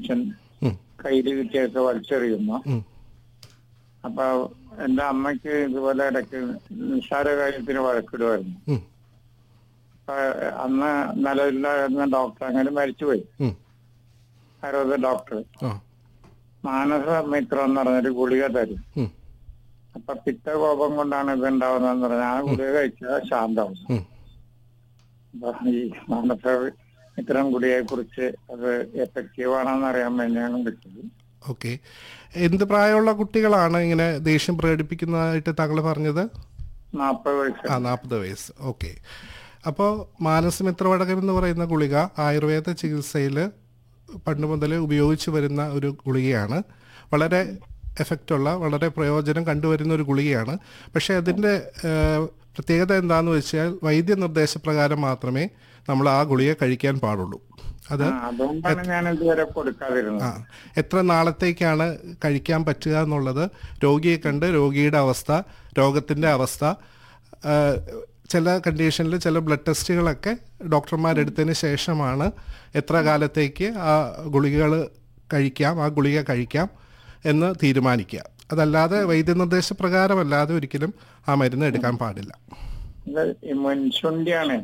മനുഷ്യൻ ഉം, കയ്യിൽ കിട്ടിയൊക്കെ വലിച്ചെറിയുന്നു ഉം, അപ്പൊ എന്റെ അമ്മയ്ക്ക് ഇതുപോലെ ഇടയ്ക്ക് നിസ്സാര കാര്യത്തിന് വഴക്കിടുമായിരുന്നു ഉം, അപ്പൊ അന്ന് നിലവിലായിരുന്ന ഡോക്ടർ അങ്ങനെ മരിച്ചുപോയി ഉം. ആയുർവേദ ഡോക്ടർ ആ, മാനസ മിത്രം എന്ന് പറഞ്ഞൊരു ഗുളിക തരും ഉം, അപ്പൊ പിത്തകോപം കൊണ്ടാണ് ഇത് ഉണ്ടാവുന്നതെന്ന് പറഞ്ഞാൽ ആ ഗുളിക കഴിച്ചാൽ ശാന്തവും ഉം. അപ്പൊ ഈ മാനസ മിത്രം ഗുളികയെ കുറിച്ച് അത് എഫക്റ്റീവ് ആണെന്ന് അറിയാൻ വേണ്ടിയാണ് വിളിച്ചത് ഓക്കെ എന്ത് പ്രായമുള്ള കുട്ടികളാണ് ഇങ്ങനെ ദേഷ്യം പ്രകടിപ്പിക്കുന്നതായിട്ട് താങ്കൾ പറഞ്ഞത് നാൽപ്പത് വയസ്സ് ആ നാൽപ്പത് വയസ്സ് ഓക്കെ അപ്പോൾ മാനസമിത്രവടകം എന്ന് പറയുന്ന ഗുളിക ആയുർവേദ ചികിത്സയിൽ പണ്ട് മുതൽ ഉപയോഗിച്ചു വരുന്ന ഒരു ഗുളികയാണ് വളരെ എഫക്റ്റുള്ള വളരെ പ്രയോജനം കണ്ടുവരുന്ന ഒരു ഗുളികയാണ് പക്ഷേ അതിൻ്റെ ഏഹ്, പ്രത്യേകത എന്താണെന്ന് വെച്ചാൽ വൈദ്യനിർദ്ദേശപ്രകാരം മാത്രമേ നമ്മൾ ആ ഗുളിക കഴിക്കാൻ പാടുള്ളൂ അത് ആ, അതുകൊണ്ടാണ് ഞാൻ ഇതുവരെ കൊടുക്കാതിരുന്നത് ആ എത്ര നാളത്തേക്കാണ് കഴിക്കാൻ പറ്റുക എന്നുള്ളത് രോഗിയെ കണ്ട് രോഗിയുടെ അവസ്ഥ രോഗത്തിൻ്റെ അവസ്ഥ ആ, ചില കണ്ടീഷനിൽ ചില ബ്ലഡ് ടെസ്റ്റുകളൊക്കെ ഡോക്ടർമാരെടുത്തതിന് ശേഷമാണ് എത്ര കാലത്തേക്ക് ആ ഗുളികകൾ കഴിക്കാം ആ ഗുളിക കഴിക്കാം എന്ന് തീരുമാനിക്കുക അതല്ലാതെ വൈദ്യനിർദ്ദേശപ്രകാരമല്ലാതെ ഒരിക്കലും ആ മരുന്ന് എടുക്കാൻ പാടില്ല ഇത് ഈ മുൻശുണ്ടിയാണ്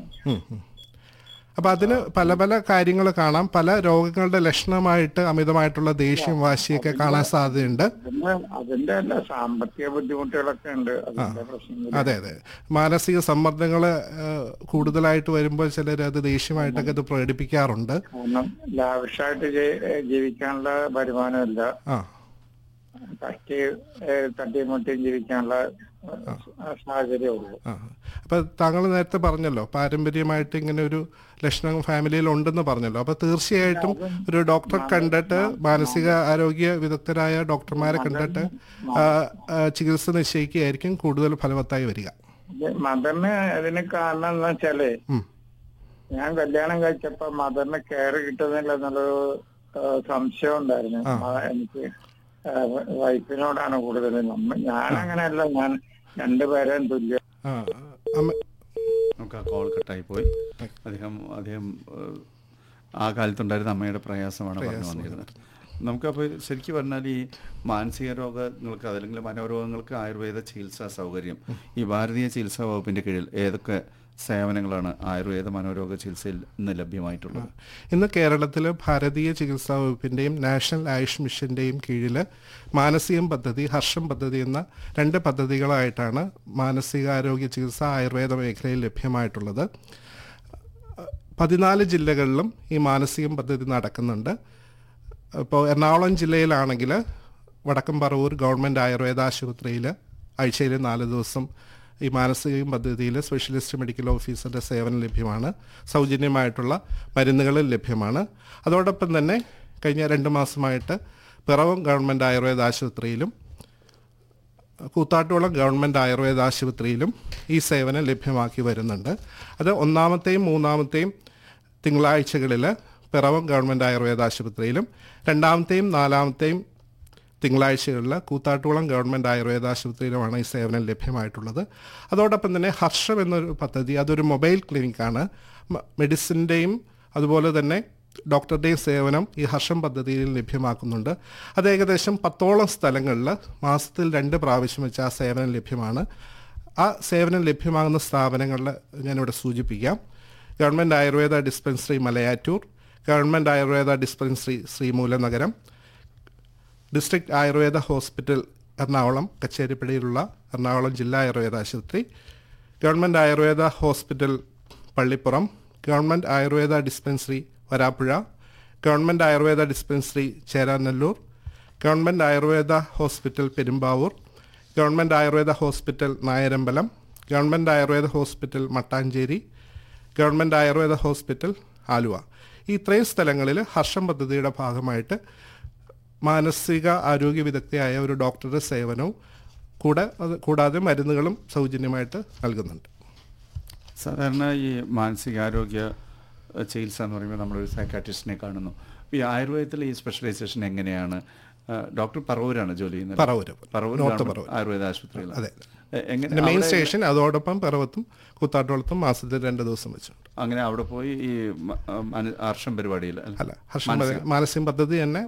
അപ്പോൾ അതിന് പല പല കാര്യങ്ങൾ കാണാം പല രോഗങ്ങളുടെ ലക്ഷണമായിട്ട് അമിതമായിട്ടുള്ള ദേഷ്യം വാശിയൊക്കെ കാണാൻ സാധ്യതയുണ്ട് അതിന് അതിന്റെ അല്ല സാമ്പത്തിക ബുദ്ധിമുട്ടുകളൊക്കെ ഉണ്ട് അതിന്റെ പ്രശ്നങ്ങൾ അതെ അതെ മാനസിക സമ്മർദ്ദങ്ങൾ കൂടുതലായിട്ട് വരുമ്പോൾ ചിലർ അത് ദേഷ്യമായിട്ടൊക്കെ അത് പ്രകടിപ്പിക്കാറുണ്ട് കാരണം ലാവിഷായിട്ട് ജീ- ജീവിക്കാനുള്ള വരുമാനമില്ല ആ കഷ്ടി തട്ടിയും മുട്ടിയും ജീവിക്കാനുള്ള ഏഹ്, സാഹചര്യമേ ഉള്ളൂ ആ അപ്പോൾ താങ്കൾ നേരത്തെ പറഞ്ഞല്ലോ പാരമ്പര്യമായിട്ട് ഇങ്ങനെ ഒരു ലക്ഷണം ഫാമിലിയിൽ ഉണ്ടെന്ന് പറഞ്ഞല്ലോ അപ്പോൾ തീർച്ചയായിട്ടും ഒരു ഡോക്ടറെ കണ്ടിട്ട് മാനസിക ആരോഗ്യ വിദഗ്ധരായ ഡോക്ടർമാരെ കണ്ടിട്ട് ആ, ആ, ചികിത്സ നിശ്ചയിക്കുകയായിരിക്കും കൂടുതൽ ഫലവത്തായി വരിക ഇത് മദറിന് അതിന് കാരണം എന്ന് വെച്ചാല് ഉം. ഞാൻ കല്യാണം കഴിച്ചപ്പോ മദറിന് കെയർ കിട്ടുന്നില്ല എന്നുള്ളൊരു ഏഹ്, സംശയം ഉണ്ടായിരുന്നു മ- എനിക്ക് ഏഹ്, വൈഫിനോടാണ് കൂടുതൽ നമ്മ ഞാൻ അങ്ങനെയല്ല ഞാൻ രണ്ടുപേരെയും തുല്യം ആ അമ്മ നമുക്ക് ആ കോൾ കട്ടായി പോയി അദ്ദേഹം അദ്ദേഹം ഏഹ്, ആ കാലത്തുണ്ടായിരുന്ന അമ്മയുടെ പ്രയാസമാണ് പറഞ്ഞു വന്നിരുന്നത് നമുക്കപ്പോൾ ശരിക്കും പറഞ്ഞാൽ ഈ മാനസിക രോഗങ്ങൾക്ക് അതല്ലെങ്കിൽ മനോരോഗങ്ങൾക്ക് ആയുർവേദ ചികിത്സാ സൗകര്യം ഈ ഭാരതീയ ചികിത്സാ വകുപ്പിന്റെ കീഴിൽ ഏതൊക്കെ സേവനങ്ങളാണ് ആയുർവേദ മനോരോഗ ചികിത്സയിൽ ഇന്ന് ലഭ്യമായിട്ടുള്ളത് ഇന്ന് കേരളത്തിൽ ഭാരതീയ ചികിത്സാ വകുപ്പിൻ്റെയും നാഷണൽ ആയുഷ് മിഷൻ്റെയും കീഴിൽ മാനസികം പദ്ധതി ഹർഷം പദ്ധതി എന്ന രണ്ട് പദ്ധതികളായിട്ടാണ് മാനസികാരോഗ്യ ചികിത്സ ആയുർവേദ മേഖലയിൽ ലഭ്യമായിട്ടുള്ളത് പതിനാല് ജില്ലകളിലും ഈ മാനസികം പദ്ധതി നടക്കുന്നുണ്ട് ഇപ്പോൾ എറണാകുളം ജില്ലയിലാണെങ്കിൽ വടക്കം പറവൂർ ഗവൺമെൻറ് ആയുർവേദ ആശുപത്രിയിൽ ആഴ്ചയിൽ നാല് ദിവസം ഈ മാനസികം പദ്ധതിയിൽ സ്പെഷ്യലിസ്റ്റ് മെഡിക്കൽ ഓഫീസറുടെ സേവനം ലഭ്യമാണ് സൗജന്യമായിട്ടുള്ള മരുന്നുകൾ ലഭ്യമാണ് അതോടൊപ്പം തന്നെ കഴിഞ്ഞ രണ്ട് മാസമായിട്ട് പിറവം ഗവൺമെൻറ് ആയുർവേദ ആശുപത്രിയിലും കൂത്താട്ടുകുളം ഗവൺമെൻറ് ആയുർവേദ ആശുപത്രിയിലും ഈ സേവനം ലഭ്യമാക്കി വരുന്നുണ്ട് അത് ഒന്നാമത്തെയും മൂന്നാമത്തെയും തിങ്കളാഴ്ചകളിൽ പിറവം ഗവൺമെൻറ് ആയുർവേദ ആശുപത്രിയിലും രണ്ടാമത്തെയും നാലാമത്തെയും തിങ്കളാഴ്ചകളിൽ കൂത്താട്ടുകുളം ഗവൺമെൻറ് ആയുർവേദ ആശുപത്രിയിലുമാണ് ഈ സേവനം ലഭ്യമായിട്ടുള്ളത് അതോടൊപ്പം തന്നെ ഹർഷം എന്നൊരു പദ്ധതി അതൊരു മൊബൈൽ ക്ലിനിക്കാണ് മ- മെഡിസിൻ്റെയും അതുപോലെ തന്നെ ഡോക്ടറുടെയും സേവനം ഈ ഹർഷം പദ്ധതിയിൽ ലഭ്യമാക്കുന്നുണ്ട് അത് ഏകദേശം പത്തോളം സ്ഥലങ്ങളിൽ മാസത്തിൽ രണ്ട് പ്രാവശ്യം വെച്ച് ആ സേവനം ലഭ്യമാണ് ആ സേവനം ലഭ്യമാകുന്ന സ്ഥാപനങ്ങളിൽ ഞാനിവിടെ സൂചിപ്പിക്കാം government Ayurveda dispensary Malayattoor government Ayurveda dispensary Sreemoolanagaram district Ayurveda hospital Ernakulam കച്ചേരിപ്പടിയിലുള്ള എറണാകുളം ജില്ലാ ആയുർവേദ ആശുപത്രി government Ayurveda hospital Pallippuram government Ayurveda dispensary Varapuzha government Ayurveda dispensary Cheranallur government Ayurveda hospital Perumbavoor government Ayurveda hospital Nayarambalam government Ayurveda hospital Mattancherry government Ayurveda hospital Aluva ഈ ഇത്രയും സ്ഥലങ്ങളിൽ ഹർഷം പദ്ധതിയുടെ ഭാഗമായിട്ട് മാനസിക ആരോഗ്യ വിദഗ്ധയായ ഒരു ഡോക്ടറുടെ സേവനവും കൂടെ അത് കൂടാതെ മരുന്നുകളും സൗജന്യമായിട്ട് നൽകുന്നുണ്ട് സാധാരണ ഈ മാനസികാരോഗ്യ ഏഹ്, ചികിത്സ എന്ന് പറയുമ്പോൾ നമ്മളൊരു സൈക്കാട്രിസ്റ്റിനെ കാണുന്നു ഈ ആയുർവേദത്തിലെ ഈ സ്പെഷ്യലൈസേഷൻ എങ്ങനെയാണ് ഏഹ്, ഡോക്ടർ പറവൂരാണ് ജോലി ചെയ്യുന്നത് പറവൂര്. Paravur north government Paravur. ആയുർവേദ ആശുപത്രിയിൽ അതെ. എങ്ങനെ പിന്നെ മെയിൻ അവിടെ- സ്റ്റേഷൻ അതോടൊപ്പം പിറവത്തും കൂത്താട്ടോളത്തും മാസത്തിൽ രണ്ട് ദിവസം വെച്ചുണ്ട് അങ്ങനെ അവിടെ പോയി ഈ മ- മന- ആർഷം പരിപാടിയിൽ അല്ല ഹർഷം മാനസിക പദ്ധതി തന്നെ